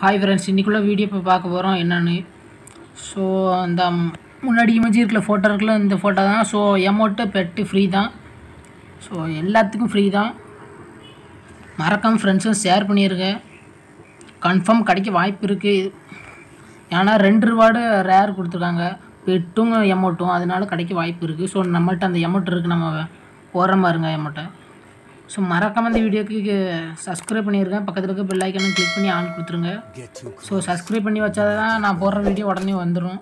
hi friends இன்றைக்குள்ள video இப்போ பார்க்க போகிறோம் என்னன்னு ஸோ அந்த முன்னாடி இமேஜ் இருக்கிற ஃபோட்டோ இருக்குல்ல இந்த ஃபோட்டோ தான் ஸோ எமௌண்ட்டு பெட்டு ஃப்ரீ தான் ஸோ எல்லாத்துக்கும் ஃப்ரீ தான் மறக்காம ஃப்ரெண்ட்ஸும் ஷேர் பண்ணியிருக்கேன் கன்ஃபார்ம் கிடைக்க வாய்ப்பு இருக்குது ஏன்னா ரெண்டு ரிவார்டு ரேர் கொடுத்துருக்காங்க பெட்டும் எமௌண்ட்டும் அதனால கிடைக்க வாய்ப்பு இருக்குது ஸோ நம்மள்ட்ட அந்த எமௌண்ட் இருக்குது நம்ம போடுற மாதிரிங்க எமௌண்ட்டை ஸோ மறக்காம இந்த வீடியோக்கு சப்ஸ்கிரைப் பண்ணியிருக்கேன் பக்கத்தில் இருக்க பெல் ஐக்கனை கிளிக் பண்ணி ஆன் கொடுத்துருங்க ஸோ சப்ஸ்கிரைப் பண்ணி வச்சா தான் நான் போடுற வீடியோ உடனே வந்துடும்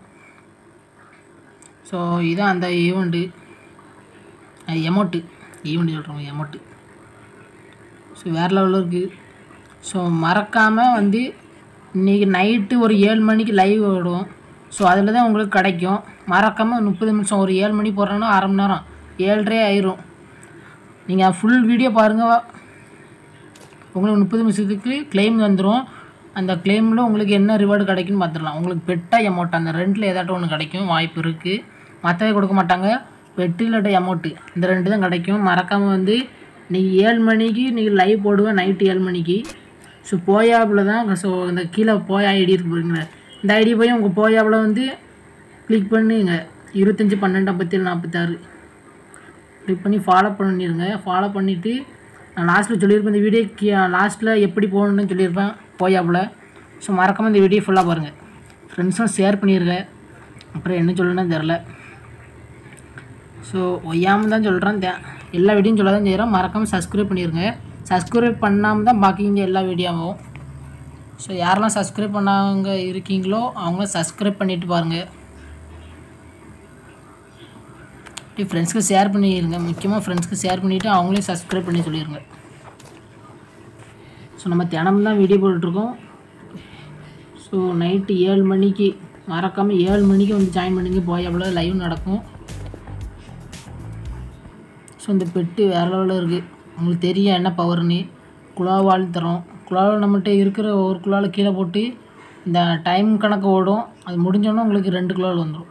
ஸோ இதான் அந்த ஈவெண்ட்டு எமௌண்ட்டு ஈவெண்ட் சொல்கிறோம் எமௌண்ட்டு ஸோ வேறு லெவலில் இருக்குது ஸோ மறக்காமல் வந்து இன்றைக்கி நைட்டு ஒரு ஏழு மணிக்கு லைவ் விடுவோம் ஸோ அதில் தான் உங்களுக்கு கிடைக்கும் மறக்காமல் முப்பது நிமிஷம் ஒரு ஏழு மணி போடுறோன்னா அரை மணி நேரம் ஏழரை ஆயிரும் நீங்கள் ஃபுல் வீடியோ பாருங்கள் உங்களுக்கு முப்பது நிமிஷத்துக்கு கிளைம் வந்துடும் அந்த கிளைமில் உங்களுக்கு என்ன ரிவார்டு கிடைக்குன்னு பார்த்துடலாம் உங்களுக்கு பெட்டா அமௌண்ட் அந்த ரெண்டில் ஏதாட்டும் ஒன்று கிடைக்கும் வாய்ப்பு இருக்குது மற்றவே கொடுக்க மாட்டாங்க பெட்டு இல்லாட்ட அமௌண்ட்டு இந்த ரெண்டு தான் கிடைக்கும் மறக்காமல் வந்து நீங்கள் ஏழு மணிக்கு நீங்கள் லைவ் போடுவேன் நைட்டு ஏழு மணிக்கு ஸோ போயாப்பில் தான் ஸோ இந்த கீழே போய் ஐடி இருக்கு பாருங்களேன் இந்த ஐடி போய் உங்கள் போயாப்பில் வந்து கிளிக் பண்ணுங்க இருபத்தஞ்சி பன்னெண்டு ஐம்பத்தேழு நாற்பத்தாறு கிளிக் பண்ணி ஃபாலோ பண்ணிடுங்க ஃபாலோ பண்ணிவிட்டு நான் லாஸ்ட்டில் சொல்லியிருப்பேன் இந்த வீடியோ கீ லாஸ்ட்டில் எப்படி போகணுன்னு சொல்லியிருப்பேன் போயாப்பில் ஸோ மறக்காமல் இந்த வீடியோ ஃபுல்லாக பாருங்கள் ஃப்ரெண்ட்ஸும் ஷேர் பண்ணிடுங்க அப்புறம் என்ன சொல்லணும்னு தெரில ஸோ ஒய்யாமல் தான் சொல்கிறேன் தே எல்லா வீடியோயும் சொல்ல தான் செய்கிறோம் மறக்காமல் சப்ஸ்கிரைப் பண்ணிடுங்க சப்ஸ்கிரைப் பண்ணாமல் தான் பாக்கிங்க எல்லா வீடியோவும் ஸோ யாரெல்லாம் சப்ஸ்கிரைப் பண்ணாங்க இருக்கீங்களோ அவங்களும் சப்ஸ்கிரைப் பண்ணிவிட்டு பாருங்கள் அப்படியே ஃப்ரெண்ட்ஸ்க்கு ஷேர் பண்ணிடுங்க முக்கியமாக ஃப்ரெண்ட்ஸ்க்கு ஷேர் பண்ணிவிட்டு அவங்களையும் சப்ஸ்கிரைப் பண்ணி சொல்லிடுங்க ஸோ நம்ம தினமும் தான் வீடியோ போட்டுட்ருக்கோம் ஸோ நைட்டு ஏழு மணிக்கு மறக்காமல் ஏழு மணிக்கு வந்து ஜாயின் பண்ணுங்க போய் அவ்வளோ லைவ் நடக்கும் ஸோ இந்த பெட்டு வேறு லெவலில் இருக்குது உங்களுக்கு தெரியும் என்ன பவர்னு குழாவால் தரோம் குழாவில் நம்மகிட்ட இருக்கிற ஒரு குழாவில் கீழே போட்டு இந்த டைம் கணக்கு ஓடும் அது முடிஞ்சோன்னே உங்களுக்கு ரெண்டு குழாவில் வந்துடும்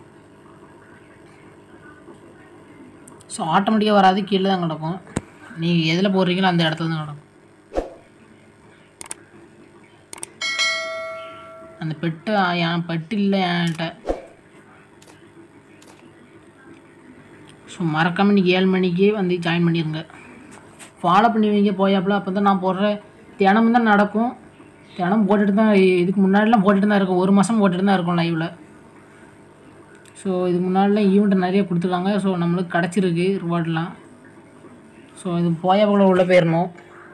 ஸோ ஆட்டோமேட்டிக்காக வராது கீழே தான் கிடக்கும் நீங்கள் எதில் போடுறீங்களோ அந்த இடத்துல தான் கிடக்கும் அந்த பெட்டு என் பெட்டு இல்லை என்கிட்ட ஸோ மறக்காமல் இன்றைக்கி ஏழு மணிக்கே வந்து ஜாயின் பண்ணிடுங்க ஃபாலோ பண்ணி வைங்க போயாப்பில் அப்போ தான் நான் போடுற தினமும் தான் நடக்கும் தினம் போட்டுட்டு தான் இதுக்கு முன்னாடிலாம் போட்டுட்டு தான் இருக்கும் ஒரு மாதம் போட்டுட்டு தான் இருக்கும் லைவில் ஸோ இதுக்கு முன்னாடிலாம் ஈவெண்ட் நிறைய கொடுத்துருக்காங்க ஸோ நம்மளுக்கு கிடச்சிருக்கு ரிவார்ட்லாம் ஸோ இது போயாப்பில் உள்ளே போயிடணும்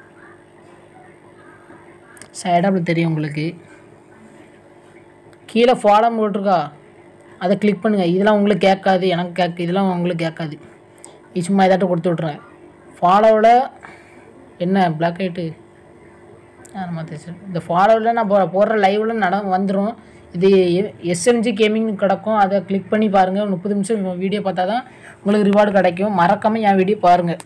சைடாக தெரியும் உங்களுக்கு கீழே ஃபாலோ போட்டிருக்கா அதை கிளிக் பண்ணுங்கள் இதெல்லாம் உங்களுக்கு கேட்காது எனக்கு கேட்க இதெல்லாம் உங்களுக்கு கேட்காது இது சும்மா ஏதாட்டும் கொடுத்து விட்ருங்க ஃபாலோவில் என்ன பிளாக் ஆகிட்டு இந்த ஃபாலோவில் நான் போ போடுற லைவில் நட வந்துடும் இது எஸ்எம்ஜி கேமிங் கிடக்கும் அதை கிளிக் பண்ணி பாருங்கள் முப்பது நிமிஷம் வீடியோ பார்த்தா தான் உங்களுக்கு ரிவார்டு கிடைக்கும் மறக்காமல் என் வீடியோ பாருங்கள்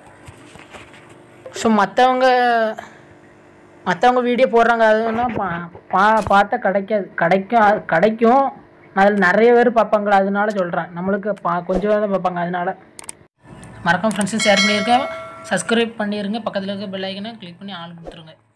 ஸோ மற்றவங்க மற்றவங்க வீடியோ போடுறாங்க அதுனா பா பா பார்த்தா கிடைக்காது கிடைக்கும் அது கிடைக்கும் அதில் நிறைய பேர் பார்ப்பாங்களா அதனால சொல்கிறேன் நம்மளுக்கு பா கொஞ்சம் பேர் தான் பார்ப்பாங்க அதனால மறக்காம ஃப்ரெண்ட்ஸும் ஷேர் பண்ணியிருக்கேன் சப்ஸ்கிரைப் பண்ணிடுங்க பக்கத்தில் இருக்க பெல் ஐக்கனை கிளிக் பண்ணி ஆள் கொடுத்துருங்க